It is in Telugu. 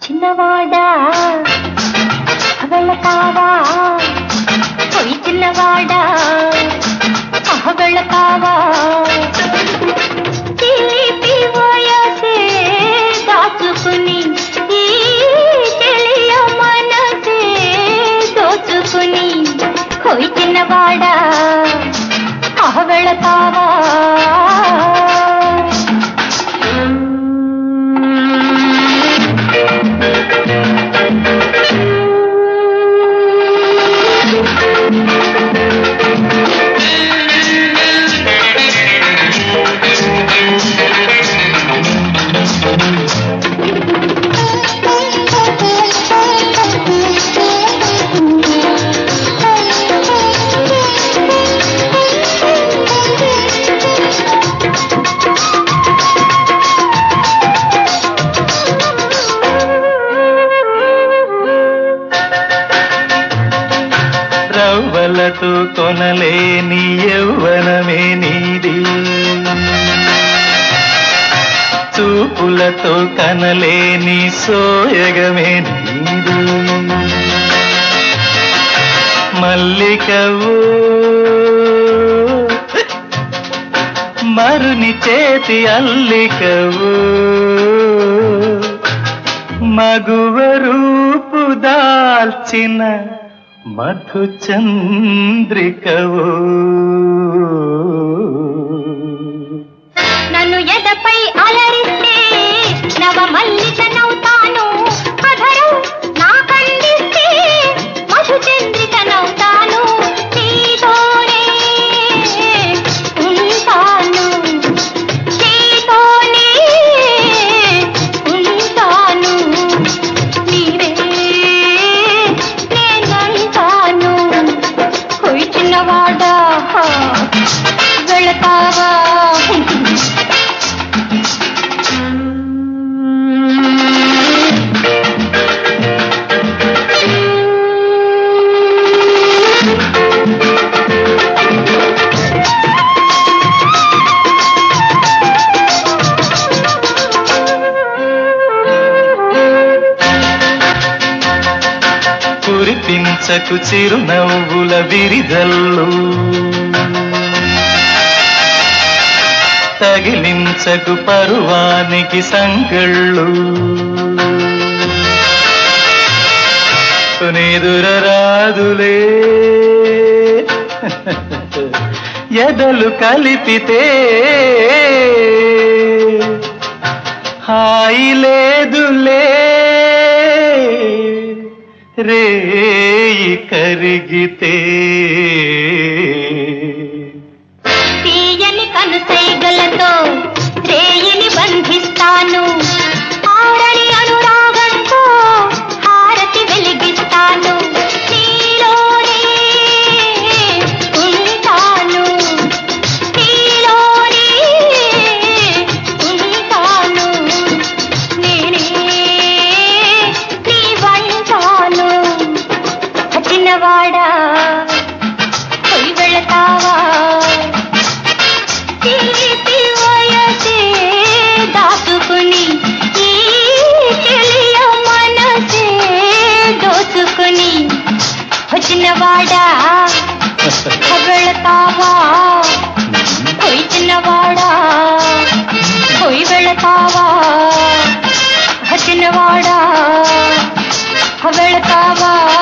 చిన్నవాడా వెళతావా పోయి చిన్నవాడా వెళతావా తీపి వయసే దాచుకుని ఈ తెలియ మనసే దోచుకుని పోయి చిన్నవాడా వెళతావా రవ్వలతో కొనలేని యౌవనమే నీది చూపులతో కనలేని సోయగమే నీది మల్లికవు మరుని చేతి అల్లికవు మగువ రూపు దాల్చిన మధు చంద్రికవు నన్ను ఎదపై అలరిస్తే నవ మల్లిక నవ్వుతాను అధరం నా కండిస్తే మధు చంద్రిక నవ్వుతాను నీతోనే ఉంటాను నీతోనే ఉంటాను నీవే నేనంటాను కొయి చిన్నవాడా వెళతావా కురిపించకు చిరునవ్వుల విరిజల్లు తగిలించకు పరువానికి సంగళ్ళు నిదురరాదులే ఎదలు కలిపితే హాయి లేదులే రేయి కరిగితే తీయని కనుసైగలతో రేయిని బంధిస్తాను ఆరని అనురాగంతో హారతి వెలిగిస్తాను నీలోనే ఉంటాను నీలోనే ఉంటాను నేనే నీ వంటాను చిన్నవాడా పోయి వెళతావా తీపి వయసే దాచుకుని ఈ తెలియ మనసే దోచుకుని వచ్చినవాడా వెళతావా పోయి చిన్నవాడా పోయి వెళతావా వచ్చినవాడా వెళతావా